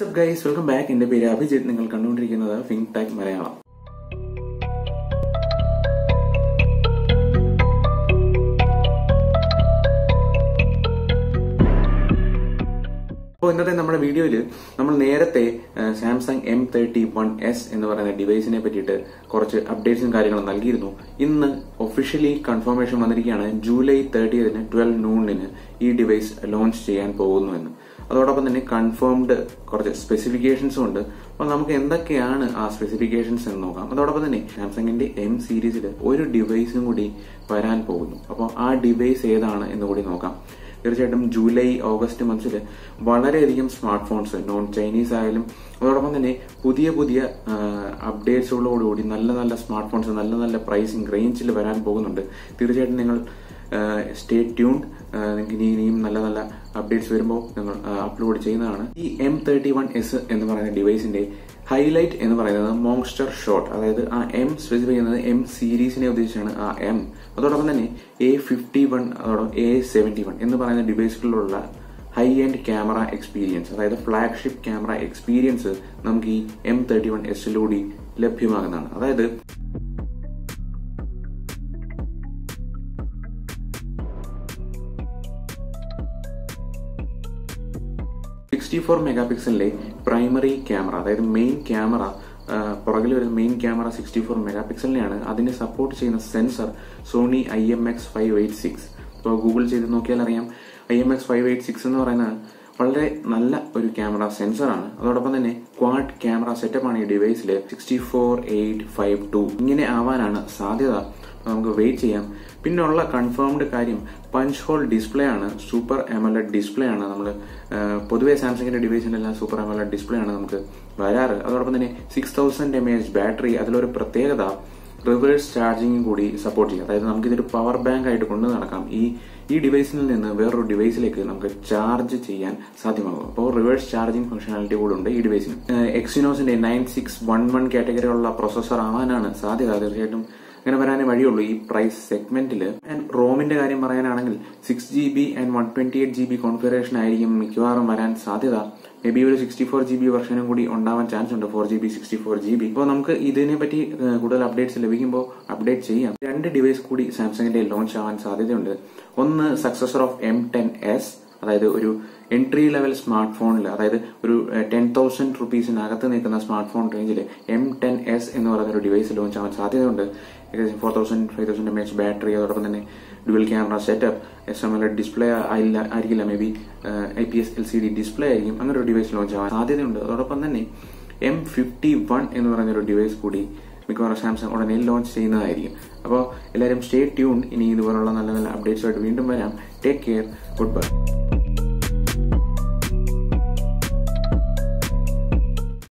WhatsApp guys welcome back എന്റെ പേര് അഭിജിത്ത് നിങ്ങൾ കണ്ടുകൊണ്ടിരിക്കുന്നത് ഫിങ്ക് ടാക് മലയാളം അപ്പോൾ ഇന്നത്തെ നമ്മുടെ വീഡിയോയിൽ നമ്മൾ നേരത്തെ Samsung M thirty one S എന്ന് പറയുന്ന ഡിവൈസിനെ പറ്റിയിട്ട് കുറച്ച് അപ്ഡേറ്റ്സും കാര്യങ്ങളും നൽകിയിരുന്നു ഇന്ന് ഒഫീഷ്യലി കൺഫർമേഷൻ വന്നിരിക്കുകയാണ് ജൂലൈ തേർട്ടിയതിന് ട്വൽവ് നൂണിന് ഈ ഡിവൈസ് ലോഞ്ച് ചെയ്യാൻ പോകുന്നു എന്ന് അതോടൊപ്പം തന്നെ കൺഫേംഡ് കുറച്ച് സ്പെസിഫിക്കേഷൻസും ഉണ്ട് അപ്പോൾ നമുക്ക് എന്തൊക്കെയാണ് ആ സ്പെസിഫിക്കേഷൻസ് എന്ന് നോക്കാം അതോടൊപ്പം തന്നെ സാംസങ്ങിന്റെ എം സീരീസിൽ ഒരു ഡിവൈസും കൂടി വരാൻ പോകുന്നു അപ്പോൾ ആ ഡിവൈസ് ഏതാണ് എന്ന് കൂടി നോക്കാം തീർച്ചയായിട്ടും ജൂലൈ ഓഗസ്റ്റ് മന്ത്സിൽ വളരെയധികം സ്മാർട്ട് ഫോൺസ് നോൺ ചൈനീസ് ആയാലും അതോടൊപ്പം തന്നെ പുതിയ പുതിയ അപ്ഡേറ്റ്സുകളോടുകൂടി നല്ല നല്ല സ്മാർട്ട് ഫോൺസ് നല്ല നല്ല പ്രൈസിങ് റേഞ്ചിൽ വരാൻ പോകുന്നുണ്ട് തീർച്ചയായിട്ടും നിങ്ങൾ സ്റ്റേ ട്യൂൺഡ് നിങ്ങൾക്ക് ഇനി ഇനിയും നല്ല നല്ല അപ്ഡേറ്റ്സ് വരുമ്പോൾ ഞങ്ങൾ അപ്ലോഡ് ചെയ്യുന്നതാണ് ഈ എം തേർട്ടി വൺ എസ് എന്ന് പറയുന്ന ഡിവൈസിന്റെ ഹൈലൈറ്റ് എന്ന് പറയുന്നത് മോങ്സ്റ്റർ ഷോട്ട് അതായത് ആ എം സ്പെസിഫൈ ചെയ്യുന്നത് എം സീരീസിനെ ഉദ്ദേശിച്ചാണ് ആ എം അതോടൊപ്പം തന്നെ എ ഫിഫ്റ്റി വൺ അതോടൊപ്പം എ സെവന്റി വൺ എന്ന് പറയുന്ന ഡിവൈസുകളിലുള്ള ഹൈ എൻഡ് ക്യാമറ എക്സ്പീരിയൻസ് അതായത് ഫ്ലാഗ്ഷിപ്പ് ക്യാമറ എക്സ്പീരിയൻസ് നമുക്ക് ഈ എം തേർട്ടി വൺ എസിലൂടെ ലഭ്യമാകുന്നതാണ് അതായത് സിക്സ്റ്റി ഫോർ മെഗാ പിക്സലിലെ പ്രൈമറി ക്യാമറ അതായത് മെയിൻ ക്യാമറ പുറകിൽ വരുന്ന main camera sixty four mega പിക്സലിനെയാണ് അതിനെ സപ്പോർട്ട് ചെയ്യുന്ന sensor Sony I M X five eight six ഇപ്പോൾ ഗൂഗിൾ ചെയ്ത് നോക്കിയാൽ അറിയാം I M X five eight six എന്ന് പറയുന്നത് വളരെ നല്ല ഒരു ക്യാമറ സെൻസറാണ് അതോടൊപ്പം തന്നെ ക്വാഡ് ക്യാമറ സെറ്റപ്പ് ആണ് ഈ ഡിവൈസിൽ sixty four eight five two ഇങ്ങനെ ആവാനാണ് സാധ്യത നമുക്ക് വെയിറ്റ് ചെയ്യാം പിന്നുള്ള കൺഫേംഡ് കാര്യം പഞ്ച് ഹോൾ ഡിസ്പ്ലേ ആണ് സൂപ്പർ എമലഡ് ഡിസ്പ്ലേ ആണ് നമ്മൾ പൊതുവെ സാംസങ്ങിന്റെ ഡിവൈസിനെല്ലാം സൂപ്പർ എമലഡ് ഡിസ്പ്ലേ ആണ് നമുക്ക് വരാറ് അതോടൊപ്പം തന്നെ six thousand M H battery അതിലൊരു പ്രത്യേകത റിവേഴ്സ് ചാർജിങ്ങും കൂടി സപ്പോർട്ട് ചെയ്യും അതായത് നമുക്ക് ഇതൊരു പവർ ബാങ്ക് ആയിട്ട് കൊണ്ടു നടക്കാം ഈ ഈ ഡിവൈസിൽ നിന്ന് വേറൊരു ഡിവൈസിലേക്ക് നമുക്ക് ചാർജ് ചെയ്യാൻ സാധ്യമാകും അപ്പോൾ റിവേഴ്സ് ചാർജിങ് ഫംഗ്ഷനാലിറ്റി കൂടെ ഉണ്ട് ഈ ഡിവൈസിന് എക്സിനോസിന്റെ നയൻ സിക്സ് വൺ വൺ കാറ്റഗറിയുള്ള പ്രൊസസർ ആവാനാണ് സാധ്യത തീർച്ചയായിട്ടും അങ്ങനെ വരാനേ വഴിയുള്ളൂ ഈ പ്രൈസ് സെഗ്മെന്റിൽ ആൻഡ് റോമിന്റെ കാര്യം പറയാനാണെങ്കിൽ six G B and one twenty eight G B configuration ആയിരിക്കും മിക്കവാറും വരാൻ സാധ്യത മേ ബി ഒരു സിക്സ്റ്റി ഫോർ ജി ബി വെർഷനും കൂടി ഉണ്ടാവാൻ ചാൻസ് ഉണ്ട് four G B sixty four G B അപ്പോൾ നമുക്ക് ഇതിനെ പറ്റി കൂടുതൽ അപ്ഡേറ്റ്സ് ലഭിക്കുമ്പോൾ അപ്ഡേറ്റ് ചെയ്യാം രണ്ട് ഡിവൈസ് കൂടി സാംസങ്ങിന്റെ ലോഞ്ച് ആവാൻ സാധ്യതയുണ്ട് ഒന്ന് successor of M ten S അതായത് ഒരു എൻട്രി ലെവൽ സ്മാർട്ട് ഫോണിൽ അതായത് ഒരു ടെൻ തൗസൻഡ് റുപ്പീസിനകത്ത് നിൽക്കുന്ന സ്മാർട്ട് ഫോൺ റേഞ്ചിൽ എം ടെൻ എസ് എന്ന് പറയുന്ന ഒരു ഡിവൈസ് ലോഞ്ച് ആവാൻ സാധ്യതയുണ്ട് ഏകദേശം four thousand five thousand M H battery അതോടൊപ്പം തന്നെ dual camera setup S M L display ആയില്ല ആയിരിക്കില്ല maybe I P S L C D display ആയിരിക്കും അങ്ങനെ ഒരു ഡിവൈസ് ലോഞ്ച് ആവാൻ സാധ്യതയുണ്ട് അതോടൊപ്പം തന്നെ എം ഫിഫ്റ്റി വൺ എന്ന് പറയുന്ന ഒരു ഡിവൈസ് കൂടി മിക്കവാറും സാംസങ് ഉടനെ ലോഞ്ച് ചെയ്യുന്നതായിരിക്കും അപ്പോൾ എല്ലാവരും സ്റ്റേ ട്യൂൺ ഇനി ഇതുപോലുള്ള നല്ല നല്ല അപ്ഡേറ്റ്സുമായിട്ട് വീണ്ടും വരാം ടേക്ക് കെയർ ഗുഡ് ബൈ